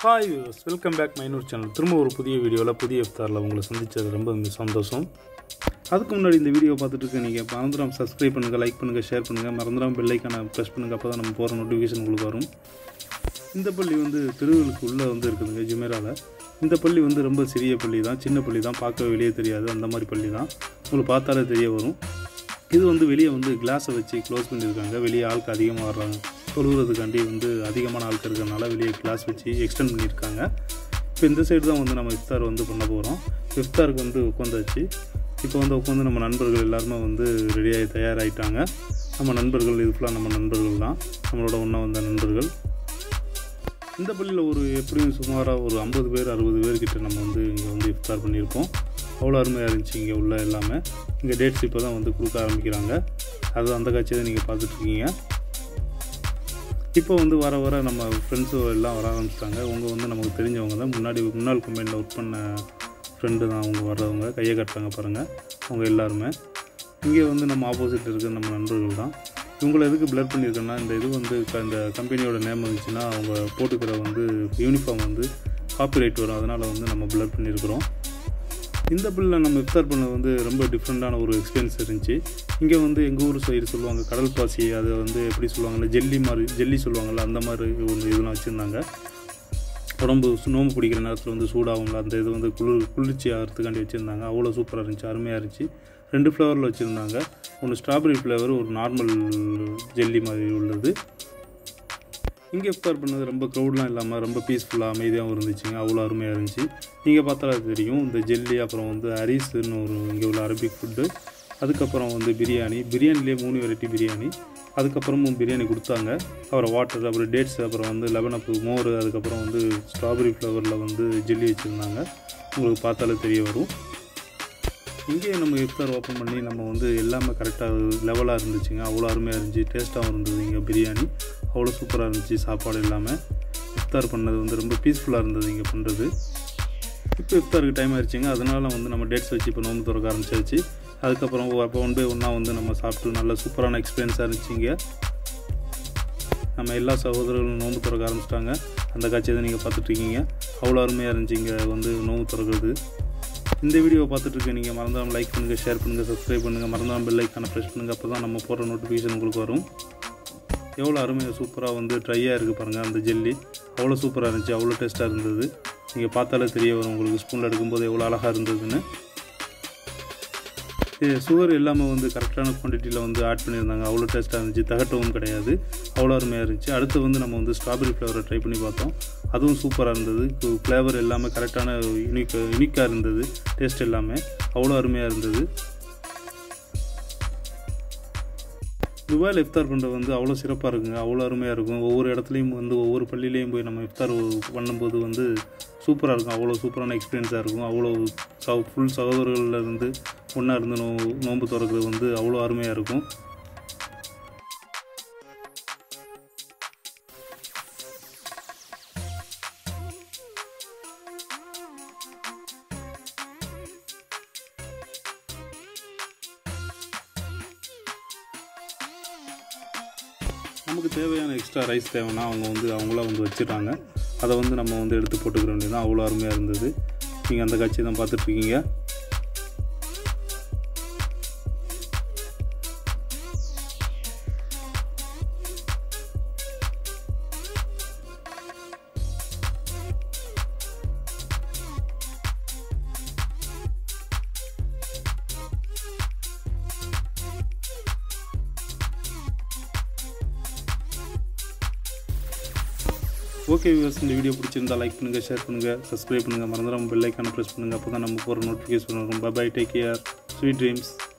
hi welcome back மைனூர் channel திரும்ப ஒரு புதிய வீடியோவில் புதிய இஃப்தாரில் உங்களை சந்திச்சது ரொம்ப சந்தோஷம் அதுக்கு முன்னாடி இந்த வீடியோ பார்த்துட்டு இருக்க நீங்கள் மறந்துடாம சப்ஸ்கிரைப் பண்ணுங்கள் லைக் பண்ணுங்கள் ஷேர் பண்ணுங்கள் மறந்துடாம பெல்லைக்கான ப்ரெஸ் பண்ணுங்கள் அப்போ தான் நம்ம போகிற நோட்டிஃபிகேஷன் உங்களுக்கு வரும் இந்த பள்ளி வந்து திருவள்ளுக்கு உள்ளே வந்து இருக்குதுங்க ஜுமேராவில் இந்த பள்ளி வந்து ரொம்ப சிறிய பள்ளி தான் சின்ன பள்ளி தான் பார்க்க வெளியே தெரியாது அந்த மாதிரி பள்ளி தான் உங்களுக்கு பார்த்தாலே தெரிய வரும் இது வந்து வெளியே வந்து கிளாஸை வச்சு க்ளோஸ் பண்ணியிருக்காங்க வெளியே ஆளுக்கு அதிகமாக வர்றாங்க தொழுகிறதுக்காண்டி வந்து அதிகமான ஆட்கள் இருக்கிறனால வெளியே கிளாஸ் வச்சு எக்ஸ்டெண்ட் பண்ணியிருக்காங்க இப்போ இந்த சைடு தான் வந்து நம்ம இஃப்தார் வந்து பண்ண போகிறோம் இஃப்தாருக்கு வந்து உட்காந்தாச்சு இப்போ வந்து உட்காந்து நம்ம நண்பர்கள் எல்லாருமே வந்து ரெடியாகி தயாராகிட்டாங்க நம்ம நண்பர்கள் இது ஃபுல்லாக நம்ம நண்பர்கள் தான் நம்மளோட ஒன்றா வந்த நண்பர்கள் இந்த பள்ளியில் ஒரு எப்படியும் சுமாராக ஒரு ஐம்பது பேர் அறுபது பேர்கிட்ட நம்ம வந்து இங்கே வந்து இஃப்தார் பண்ணியிருப்போம் அவ்வளோ அருமையாக இருந்துச்சு இங்கே உள்ள எல்லாமே இங்கே டேட்ஸ் இப்போ தான் வந்து கொடுக்க ஆரம்பிக்கிறாங்க அது அந்த காட்சியை தான் நீங்கள் பார்த்துட்ருக்கீங்க இப்போ வந்து வர வர நம்ம ஃப்ரெண்ட்ஸு எல்லாம் வர ஆரம்பிச்சிட்டாங்க அவங்க வந்து நமக்கு தெரிஞ்சவங்க தான் முன்னாடி முன்னாள் கம்பெனியில் ஒர்க் பண்ண ஃப்ரெண்டு தான் அவங்க வர்றவங்க கையை கட்டுறாங்க பாருங்கள் அவங்க எல்லாருமே இங்கே வந்து நம்ம ஆப்போசிட் இருக்கிற நம்ம நண்பர்கள் தான் இவங்களை எதுக்கு பிளர் பண்ணியிருக்கேன்னா இந்த இது வந்து க- இந்த கம்பெனியோட நேம் வந்துச்சுன்னா அவங்க போட்டுக்கிற வந்து யூனிஃபார்ம் வந்து காப்பிரைட் வரும் அதனால் வந்து நம்ம பிளர் பண்ணியிருக்கிறோம் இந்த பில்லில் நம்ம இஃப்தார் பண்ணது வந்து ரொம்ப டிஃப்ரெண்ட்டான ஒரு எக்ஸ்பீரியன்ஸ் இருந்துச்சு இங்கே வந்து எங்கள் ஊர் சைடு சொல்லுவாங்க கடல் பாசி அதை வந்து எப்படி சொல்லுவாங்கல்ல ஜெல்லி மாதிரி ஜெல்லி சொல்லுவாங்கள்ல அந்த மாதிரி ஒரு இதெல்லாம் வச்சுருந்தாங்க உடம்பு சு- நோம்பு பிடிக்கிற நேரத்தில் வந்து சூடாகும்ல அந்த இது வந்து குளிர் குளிர்ச்சி ஆகிறதுக்காண்டி வச்சுருந்தாங்க அவ்வளோ சூப்பராக இருந்துச்சு அருமையாக இருந்துச்சு ரெண்டு ஃப்ளவரில் வச்சுருந்தாங்க ஒன்று ஸ்ட்ராபெரி ஃப்ளேவர் ஒரு நார்மல் ஜெல்லி மாதிரி உள்ளது இங்கே இஃப்தார் பண்ணது ரொம்ப க்ரௌட்லாம் இல்லாமல் ரொம்ப பீஸ்ஃபுல்லாக அமைதியாகவும் இருந்துச்சுங்க அவ்வளோ அருமையாக இருந்துச்சு நீங்கள் பார்த்தாலே தெரியும் இந்த ஜெல்லி அப்புறம் வந்து அரிஸ்னு ஒரு இங்கே உள்ள அரபிக் ஃபுட்டு அதுக்கப்புறம் வந்து பிரியாணி பிரியாணிலே மூணு வெரைட்டி பிரியாணி அதுக்கப்புறமும் பிரியாணி கொடுத்தாங்க அப்புறம் வாட்டர் அப்புறம் டேட்ஸ் அப்புறம் வந்து லெமன் அப்பு மோர் அதுக்கப்புறம் வந்து ஸ்ட்ராபெரி ஃப்ளவரில் வந்து ஜெல்லி வச்சுருந்தாங்க உங்களுக்கு பார்த்தாலே தெரிய வரும் இங்கேயே நம்ம இஃப்தார் ஓப்பன் பண்ணி நம்ம வந்து எல்லாமே கரெக்டாக லெவலாக இருந்துச்சுங்க அவ்வளோ அருமையாக இருந்துச்சு டேஸ்ட்டாகவும் இருந்தது இங்கே பிரியாணி அவ்வளோ சூப்பராக இருந்துச்சு சாப்பாடு எல்லாமே இஃப்தார் பண்ணது வந்து ரொம்ப பீஸ்ஃபுல்லாக இருந்தது இங்கே பண்ணுறது இப்போ இஃப்தாருக்கு டைம் ஆயிடுச்சுங்க அதனால வந்து நம்ம டேட்ஸ் வச்சு இப்போ நோம்பு திறக்க ஆரம்பிச்சாச்சு அதுக்கப்புறம் அப்போ ஒன் பை ஒன்றா வந்து நம்ம சாப்பிட்டு நல்ல சூப்பரான எக்ஸ்பீரியன்ஸாக இருந்துச்சு இங்கே நம்ம எல்லா சகோதரர்களும் நோம்பு திறக்க ஆரம்பிச்சிட்டாங்க அந்த காட்சியை தான் நீங்கள் பார்த்துட்ருக்கீங்க அவ்வளோ அருமையாக இருந்துச்சு இங்கே வந்து நோம்பு திறக்கிறது இந்த வீடியோ பார்த்துட்டு இருக்க நீங்கள் மறந்தாமல் லைக் பண்ணுங்கள் ஷேர் பண்ணுங்கள் சப்ஸ்கிரைப் பண்ணுங்கள் மறந்தாமல் பெல் ஐக்கான ப்ரெஸ் பண்ணுங்கள் அப்போ தான் நம்ம போடுற நோட்டிஃபிகேஷன் உங்களுக்கு வரும் எவ்வளோ அருமையாக சூப்பராக வந்து ட்ரையாக இருக்குது பாருங்கள் அந்த ஜெல்லி அவ்வளோ சூப்பராக இருந்துச்சு அவ்வளோ டேஸ்ட்டாக இருந்தது நீங்கள் பார்த்தாலே தெரிய வரும் உங்களுக்கு ஸ்பூனில் எடுக்கும்போது எவ்வளோ அழகாக இருந்ததுன்னு இது சுகர் எல்லாமே வந்து கரெக்டான குவான்டிட்டியில் வந்து ஆட் பண்ணியிருந்தாங்க அவ்வளோ டேஸ்ட்டாக இருந்துச்சு தகட்டவும் கிடையாது அவ்வளோ அருமையாக இருந்துச்சு அடுத்து வந்து நம்ம வந்து ஸ்ட்ராபெரி ஃப்ளேவரை ட்ரை பண்ணி பார்த்தோம் அதுவும் சூப்பராக இருந்தது ஃப்ளேவர் எல்லாமே கரெக்டான யூனிக் யூனிக்காக இருந்தது டேஸ்ட் எல்லாமே அவ்வளோ அருமையாக இருந்தது துபாயில் இஃப்தார் பண்ணுறது வந்து அவ்வளோ சிறப்பாக இருக்குங்க அவ்வளோ அருமையாக இருக்கும் ஒவ்வொரு இடத்துலையும் வந்து ஒவ்வொரு பள்ளியிலையும் போய் நம்ம இஃப்தார் பண்ணும்போது வந்து சூப்பராக இருக்கும் அவ்வளோ சூப்பரான எக்ஸ்பீரியன்ஸாக இருக்கும் அவ்வளோ ச ஃபுல் சகோதரர்கள்ல இருந்து ஒன்றா இருந்து நோ நோன்பு திறக்கிறது வந்து அவ்வளோ அருமையாக இருக்கும் நமக்கு தேவையான எக்ஸ்ட்ரா ரைஸ் தேவைன்னா அவங்க வந்து அவங்களா வந்து வச்சிடுறாங்க அதை வந்து நம்ம வந்து எடுத்து போட்டுக்கிற வேண்டியது அவ்வளோ அருமையாக இருந்தது நீங்கள் அந்த காட்சியை தான் பார்த்துட்ருக்கீங்க ஓகே வியூவர்ஸ் இந்த வீடியோ பிடிச்சிருந்தா லைக் பண்ணுங்கள் ஷேர் பண்ணுங்கள் சப்ஸ்கிரைப் பண்ணுங்கள் மறந்துடாமல் பெல் ஐக்கான ப்ரெஸ் பண்ணுங்கள் அப்போ தான் நம்ம போகிற நோட்டிஃபிகேஷன் வரும் bye take care sweet dreams